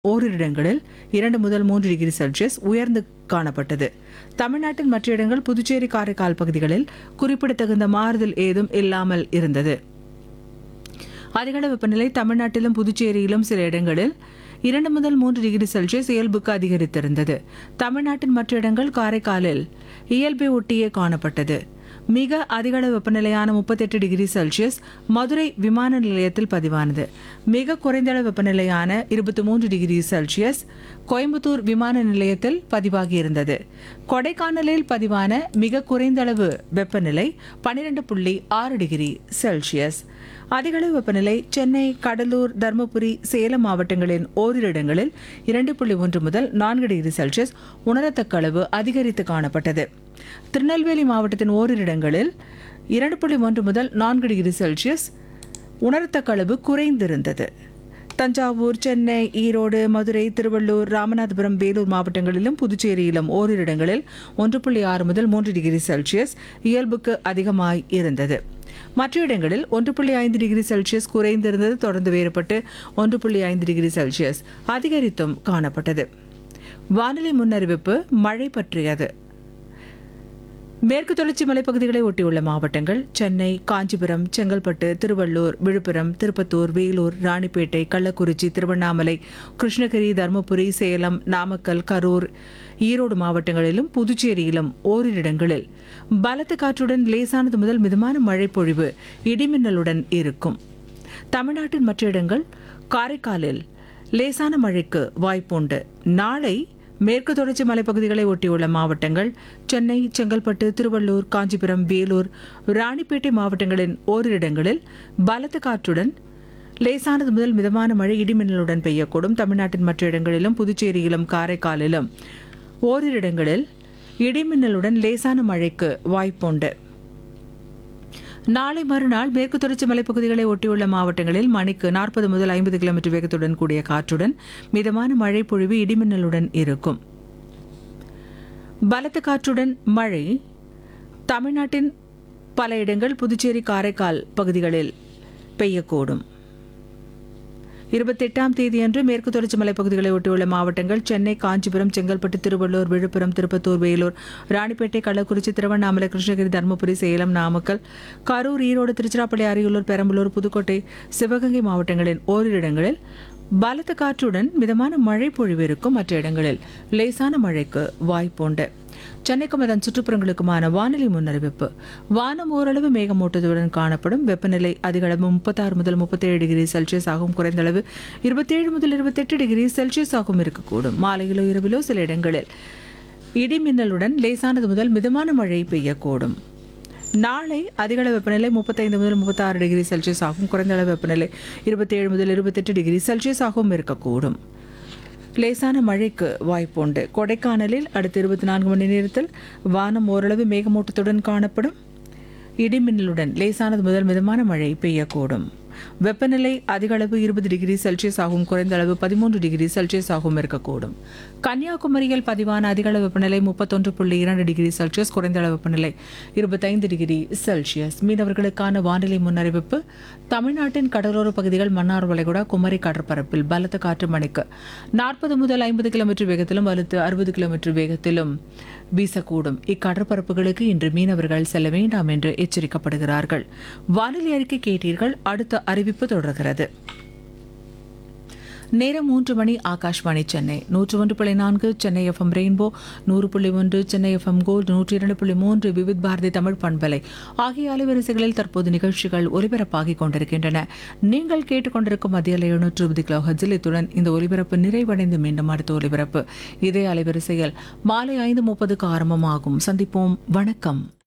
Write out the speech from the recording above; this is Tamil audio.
ஓரிரு இடங்களில் இரண்டு முதல் மூன்று டிகிரி செல்சியஸ் உயர்ந்து காணப்பட்டது தமிழ்நாட்டின் மற்ற இடங்கள் புதுச்சேரி காரைக்கால் பகுதிகளில் குறிப்பிடத்தகுந்த மாறுதல் ஏதும் இல்லாமல் இருந்தது அதிகள வெப்பநிலை தமிழ்நாட்டிலும் புதுச்சேரியிலும் சில இடங்களில் இரண்டு முதல் மூன்று டிகிரி செல்சியஸ் இயல்புக்கு அதிகரித்திருந்தது தமிழ்நாட்டின் மற்ற இடங்கள் காரைக்காலில் இயல்பை ஒட்டியே காணப்பட்டது மிக அதிகள வெப்பநிலையான முப்பத்தெட்டு டிகிரி செல்சியஸ் மதுரை விமான நிலையத்தில் பதிவானது மிக குறைந்த அளவு வெப்பநிலையான இருபத்தி மூன்று டிகிரி செல்சியஸ் கோயம்புத்தூர் விமான நிலையத்தில் பதிவாகியிருந்தது கொடைக்கானலில் பதிவான மிக குறைந்த அளவு வெப்பநிலை பன்னிரண்டு புள்ளி ஆறு டிகிரி செல்சியஸ் அதிகளவு வெப்பநிலை சென்னை கடலூர் தருமபுரி சேலம் மாவட்டங்களின் ஓரிரு இடங்களில் இரண்டு புள்ளி ஒன்று முதல் நான்கு டிகிரி செல்சியஸ் உணரத்தக்க அளவு அதிகரித்து காணப்பட்டது திருநெல்வேலி மாவட்டத்தின் ஓரிரு இடங்களில் இரண்டு புள்ளி ஒன்று முதல் நான்கு டிகிரி செல்சியஸ் உணரத்தக்க அளவு குறைந்திருந்தது தஞ்சாவூர் சென்னை ஈரோடு மதுரை திருவள்ளூர் ராமநாதபுரம் வேலூர் மாவட்டங்களிலும் புதுச்சேரியிலும் ஓரிரு இடங்களில் ஒன்று புள்ளி ஆறு முதல் மூன்று டிகிரி செல்சியஸ் இயல்புக்கு அதிகமாய் இருந்தது மற்ற இடங்களில் ஒன்று புள்ளி ஐந்து டிகிரி செல்சியஸ் குறைந்திருந்தது தொடர்ந்து வேறுபட்டு ஒன்று புள்ளி ஐந்து டிகிரி செல்சியஸ் அதிகரித்தும் காணப்பட்டது வானிலை முன்னறிவிப்பு மழை பற்றியது மேற்கு தொடர்ச்சி மலைப்பகுதிகளை ஒட்டியுள்ள மாவட்டங்கள் சென்னை காஞ்சிபுரம் செங்கல்பட்டு திருவள்ளூர் விழுப்புரம் திருப்பத்தூர் வேலூர் ராணிப்பேட்டை கள்ளக்குறிச்சி திருவண்ணாமலை கிருஷ்ணகிரி தருமபுரி சேலம் நாமக்கல் கரூர் ஈரோடு மாவட்டங்களிலும் புதுச்சேரியிலும் ஓரிரு இடங்களில் பலத்த காற்றுடன் லேசானது முதல் மிதமான மழை பொழிவு இடிமின்னலுடன் இருக்கும் தமிழ்நாட்டின் மற்ற இடங்கள் காரைக்காலில் லேசான மழைக்கு வாய்ப்புண்டு நாளை மேற்கு தொடர்ச்சி மலைப்பகுதிகளை ஒட்டியுள்ள மாவட்டங்கள் சென்னை செங்கல்பட்டு திருவள்ளூர் காஞ்சிபுரம் வேலூர் ராணிப்பேட்டை மாவட்டங்களின் ஓரிரு இடங்களில் பலத்த காற்றுடன் லேசானது முதல் மிதமான மழை இடிமின்னலுடன் பெய்யக்கூடும் தமிழ்நாட்டின் மற்ற இடங்களிலும் புதுச்சேரியிலும் காரைக்காலிலும் ஓரிரு இடங்களில் இடிமின்னலுடன் லேசான மழைக்கு வாய்ப்புண்டு நாளை மறுநாள் மேற்கு தொடர்ச்சி மலைப்பகுதிகளை ஒட்டியுள்ள மாவட்டங்களில் மணிக்கு நாற்பது முதல் ஐம்பது கிலோமீட்டர் வேகத்துடன் கூடிய காற்றுடன் மிதமான மழை பொழிவு இடிமின்னலுடன் இருக்கும் பலத்த காற்றுடன் மழை தமிழ்நாட்டின் பல இடங்கள் புதுச்சேரி காரைக்கால் பகுதிகளில் பெய்யக்கூடும் இருபத்தெட்டாம் தேதியன்று மேற்கு தொடர்ச்சி மலைப்பகுதிகளை ஒட்டியுள்ள மாவட்டங்கள் சென்னை காஞ்சிபுரம் செங்கல்பட்டு திருவள்ளூர் விழுப்புரம் திருப்பத்தூர் வேலூர் ராணிப்பேட்டை கள்ளக்குறிச்சி திருவண்ணாமலை கிருஷ்ணகிரி தருமபுரி சேலம் நாமக்கல் கரூர் ஈரோடு திருச்சிராப்பள்ளி அரியலூர் பெரம்பலூர் புதுக்கோட்டை சிவகங்கை மாவட்டங்களின் ஓரிரு இடங்களில் பலத்த காற்றுடன் மிதமான மழை பொழிவு இருக்கும் மற்ற இடங்களில் லேசான மழைக்கு வாய்ப்புண்டு சென்னைக்கும் அதன் சுற்றுப்புறங்களுக்குமான வானிலை முன்னறிவிப்பு வானம் ஓரளவு மேகமூட்டத்துடன் காணப்படும் வெப்பநிலை அதிகளவு முப்பத்தாறு முதல் முப்பத்தேழு டிகிரி செல்சியஸ் ஆகும் குறைந்த அளவு இருபத்தேழு முதல் இருபத்தெட்டு டிகிரி செல்சியஸ் ஆகும் இருக்கக்கூடும் மாலையிலோ இரவிலோ சில இடங்களில் இடி மின்னலுடன் லேசானது முதல் மிதமான மழை பெய்யக்கூடும் நாளை அதிகள வெப்பநிலை முப்பத்தைந்து முதல் முப்பத்தாறு டிகிரி செல்சியஸ் ஆகும் குறைந்த அளவு வெப்பநிலை இருபத்தேழு முதல் இருபத்தெட்டு டிகிரி செல்சியஸ் ஆகவும் இருக்கக்கூடும் லேசான மழைக்கு வாய்ப்புண்டு கொடைக்கானலில் அடுத்த இருபத்தி நான்கு மணி நேரத்தில் வானம் ஓரளவு மேகமூட்டத்துடன் காணப்படும் இடிமின்னலுடன் லேசானது முதல் மிதமான மழை பெய்யக்கூடும் வெப்பநிலை அதிக அளவு இருபது டிகிரி செல்சியஸ் ஆகும் குறைந்த அளவு பதிமூன்று டிகிரி செல்சியஸ் ஆகவும் இருக்கக்கூடும் கன்னியாகுமரியில் பதிவான அதிக அளவு வெப்பநிலை முப்பத்தொன்று புள்ளி இரண்டு டிகிரி செல்சியஸ் குறைந்த அளவு வெப்பநிலை இருபத்தைந்து டிகிரி செல்சியஸ் மீனவர்களுக்கான வானிலை முன்னறிவிப்பு தமிழ்நாட்டின் கடலோர பகுதிகள் மன்னார் வளைகுடா குமரி கடற்பரப்பில் பலத்த காற்று மணிக்கு நாற்பது முதல் ஐம்பது கிலோமீட்டர் வேகத்திலும் வலுத்து அறுபது கிலோமீட்டர் வேகத்திலும் வீசக்கூடும் இக்கடற்பரப்புகளுக்கு இன்று மீனவர்கள் செல்ல வேண்டாம் என்று எச்சரிக்கப்படுகிறார்கள் வானிலை அறிக்கை கேட்டீர்கள் அடுத்த அறிவிப்பு தொடர்கிறது நேரம் மூன்று மணி ஆகாஷ்வாணி சென்னை நூற்று ஒன்று புள்ளி நான்கு சென்னை எஃப்எம் ரெயின்போ நூறு புள்ளி ஒன்று சென்னை எஃப்எம் கோல்டு நூற்றி இரண்டு புள்ளி மூன்று விவித் பாரதி தமிழ் பண்பலை ஆகிய அலைவரிசைகளில் தற்போது நிகழ்ச்சிகள் ஒலிபரப்பாகிக் கொண்டிருக்கின்றன நீங்கள் கேட்டுக்கொண்டிருக்கும் மத்திய எழுநூற்று இருபது கிலோ ஹஜில் இத்துடன் இந்த ஒலிபரப்பு நிறைவடைந்து மீண்டும் அடுத்த ஒலிபரப்பு இதே அலைவரிசையில் மாலை ஐந்து முப்பதுக்கு ஆரம்பமாகும் சந்திப்போம் வணக்கம்